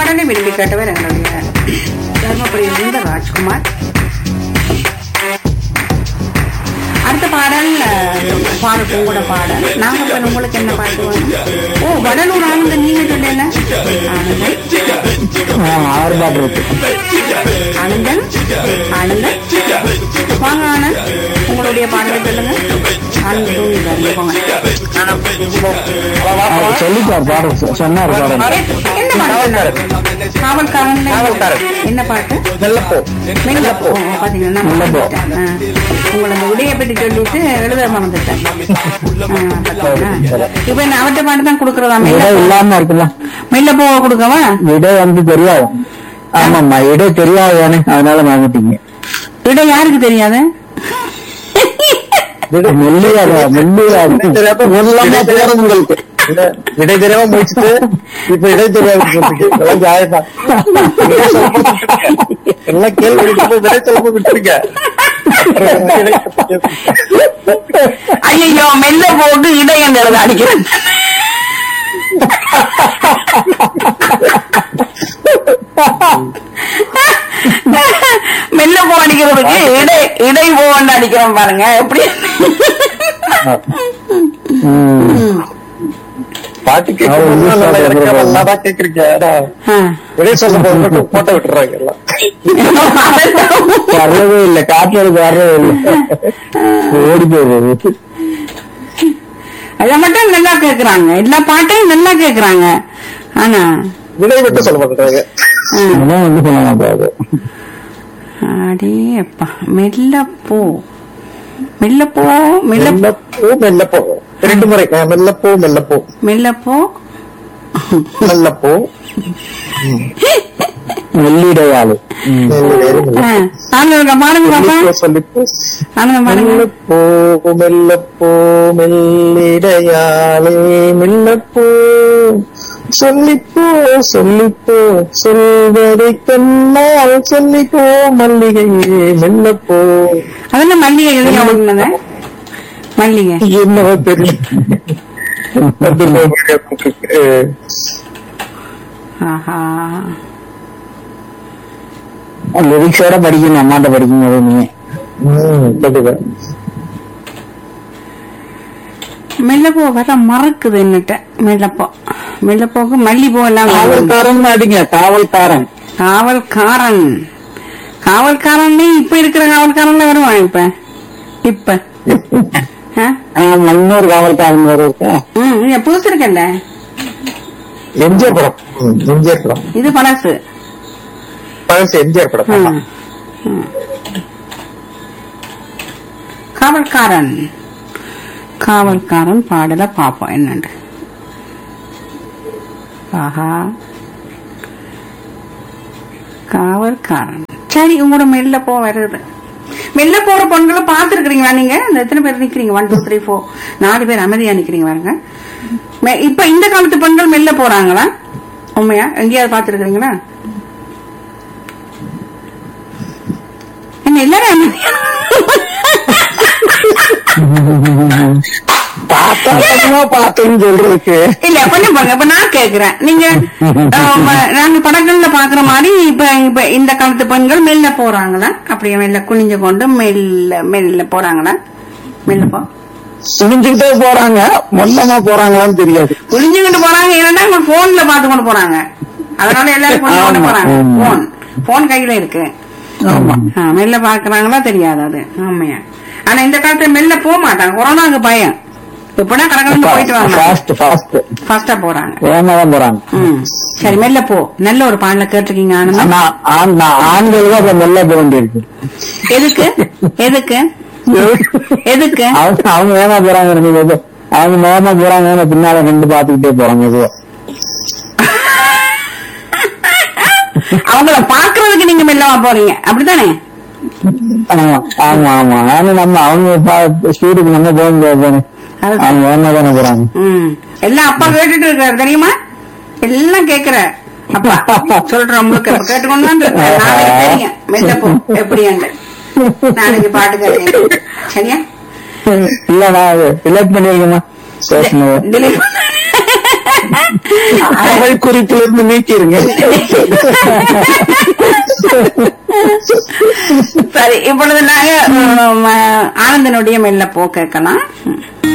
பாடலை விரும்பி கேட்டவர் எங்களுடைய தர்மபுரியிலிருந்து ராஜ்குமார் அடுத்த பாடல் அஹ், பாடல் உங்களோட பாடல் நாங்க இப்ப உங்களுக்கு என்ன பாட்டு வேணும் ஓ வடலூர் ஆனந்தன் நீங்க சொல்லல ஆனந்தன் ஆறு பாட்டு இருக்கு ஆனந்தன் ஆனந்தன் வாங்க ஆனந்த் உங்களுடைய பாடலை சொல்லுங்க ஆனந்த் தூங்கிட்டாரு போங்க அவர் சொல்லிட்டார் பாடு சொன்னார் பாடு என்ன பாட்டு காவல்காரன் காவல்காரன். என்ன பாட்டு மெல்லப்போ மெல்லப்போ பாத்தீங்கன்னா நான் மெல்லப்போ. மறந்துட்டேன். ஆ. உங்களை அந்த உடைய பற்றி சொல்லிட்டு எழுத மறந்துட்டேன் ஆ, பாத்தீங்களா? இப்ப என்ன அவட்ட பாட்டு தான் கொடுக்கறதா விடை மெல்ல இல்லாம இருக்குல்ல மெல்லப்போ கொடுக்கவா விடை வந்து தெரியாது ஆமாம்மா விடை தெரியாது தானே அதனால வாங்கிட்டீங்க விட யாருக்கு தெரியாது மெல்லியாது மெல்லியாது முதலாம போறது உங்களுக்கு இடை தெரியாம முடிச்சுட்டு இப்ப இடை தெரியாம சொல்லிட்டு இதெல்லாம் நியாயம்தான். விடை சொல்லாம விட்டுருங்க. எல்லாம் கேள்வி கேட்டு விடை சொல்லாம விட்டுருங்க ஐயோ மெல்ல போட்டு இடையன் எழுத அடிக்கிறேன் மெல்ல போ அடிக்கிறதுக்கு இடை இடை போன்னு அடிக்கிறோம் பாருங்க எப்படி ம். பாட்டு அவர் கேட்கணும் இங்கிலீஷ் நல்லா பாட்டு எனக்கு எழுதுறாரு. நல்லா தான் கேக்குறீங்க ஆனா, ஆ. விடை சொல்ல போது போட்ட விட்டுறாங்க எல்லாம் வர்றதே இல்ல காட்டுறதுக்கு வர்றதே இல்ல ஓடி போயிடுறது அதை மட்டும் நல்லா கேக்குறாங்க எல்லா பாட்டையும் நல்லா கேக்குறாங்க ஆனா விடை விட்டு சொல்ல மாட்டேறாங்க ஆ. அதான் வந்து சொல்ல மாட்டாரு அடே அப்பா மெல்ல போ மெல்ல போ மெல்ல மெல்லப்போ மெல்லப்போ ரெண்டு முறை ஆ, மெல்லப்போ மெல்லப்போ மெல்ல போ மெல்லப்போ வெள்ளிடையாளு ம். ஆ. நானுங்க பாருங்க பாப்பா சொல்லிப்போ நானுங்க பாருங்க மெல்லப்போ மெல்லப்போ மெல்லிடையாளே மெல்லப்போ சொல்லிப்போ சொல்லிப்போ சொல்வதை கண்ணால் சொல்லிப்போ மல்லிகையே மெல்லப்போ அதெல்லாம் மல்லிகை எழுதியா ஓடுனத மல்லிகை என்னவோ தெரியல வந்து போகுது. ஆஹா லிரிக்ஸோட படிக்கணும் அம்மாட்ட படிக்கும் போது நீங்க ம், கண்டிப்பா. மெல்லப்போ வர மறக்குது என்னட்ட மெல்லப்போ மெல்லப்போக்கு மல்லிப்பூ எல்லாம் வாங்கணும். காவல்காரன் அடிங்க காவல்காரன் காவல்காரன் காவல்காரன் இப்ப இருக்கிற காவல்காரன்ல வருவான் இப்ப இப்ப ஆ? ஆமா, இன்னொரு காவல்காரன் வேற இருக்கா ம், இது புதுசு இருக்கல்ல எம்ஜிஆர் படம் ம், எம்ஜிஆர் படம் இது பழசு பழசு எம்ஜிஆர் படம் ம். ஆமா. ம். காவல்காரன் காவல்காரன் பாடல பாப்போம் என்னண்டு ஆஹா காவல்காரன் சரி உங்களோட மெல்ல போ வருது மெல்ல போற பொண்களை பாத்துருக்கீங்களா நீங்க இந்த எத்தனை பேர் நிக்கிறீங்க ஒன் டூ த்ரீ ஃபோர் நாலு பேர் அமைதியா நிக்கிறீங்க பாருங்க மெ- இப்ப இந்த காலத்து பெண்கள் மெல்ல போறாங்களா உண்மையா எங்கேயாவது பாத்துருக்கீங்களா என்ன எல்லாரும் அமைதியா? பார்த்தா பார்த்தேன்னு சொல்றதுக்கு இல்ல கொஞ்சம் பாருங்க இப்ப நான் கேக்குறேன் நீங்க ஆம், நாங்க படங்கள்ல பாக்குற மாதிரி இப்ப இப்ப இந்த காலத்து பெண்கள் மெல்ல போறாங்களா அப்படியே மெல்ல குனிஞ்சு கொண்டு மெல்ல மெல்ல போறாங்களா மெல்ல போ சுழிஞ்சுக்கிட்டே போறாங்க மொத்தமா போறாங்களான்னு தெரியாது குனிஞ்சுக்கிட்டு போறாங்க ஏன்னா அவங்க போன்ல பாத்து கொண்டு போறாங்க அதனால எல்லாரும் கொண்டு கொண்டு ஆமா, போறாங்க ஆமா. போன் போன் கையில இருக்கு ஆமா ஆ, மெல்ல பாக்குறாங்களா தெரியாது அது ஆமையா ஆனா இந்த காலத்துல மெல்ல போக மாட்டாங்க கொரோனாக்கு பயம் இப்பனா கடற்கரை போயிட்டு வாங்க ஃபாஸ்ட் ஃபாஸ்ட் ஃபாஸ்டா போறாங்க வேகமா தான் போறாங்க ம். சரி மெல்ல போ நல்ல ஒரு பாடல கேட்டிருக்கீங்க ஆனந்தம் ஆனா ஆண் நான் ஆண்கள் தான் இப்ப மெல்ல போக வேண்டியிருக்கு எதுக்கு எதுக்கு எதுக்கு அவங்க அவங்க வேகமா போறாங்க நீங்க எது- அவங்க வேகமா போறாங்க பின்னால ரெண்டு பாத்துக்கிட்டே போறாங்க இது அவங்கள பாக்குறதுக்கு நீங்க மெல்லவா போறீங்க அப்படித்தானே ஆமா ஆமா ஆமா ஆனா நம்ம அவங்க ஸ்பீடுக்கு நம்ம போக முடியாது தானே அது அவங்க வேகமா தானே போறாங்க ம். எல்லாம் அப்பா கேட்டுட்டு இருக்காரு தெரியுமா எல்லாம் கேக்குற அப்பா சொல்ற உங்களுக்கு இப்ப கேட்டுக்கொண்டு தான் இருக்காரு. நாளைக்கு தெரியும் மெல்ல போ எப்படி நாளைக்கு பாட்டு கேட்டேன் சரியா இல்ல நான் டிலேட் பண்ணிருக்கேமா பேசணும் delete அவள் குறிப்பிலிருந்து நீக்கிருங்க சரி இப்பொழுது நாங்க உம், ஆனந்தனுடைய மெல்ல போ கேட்கலாம்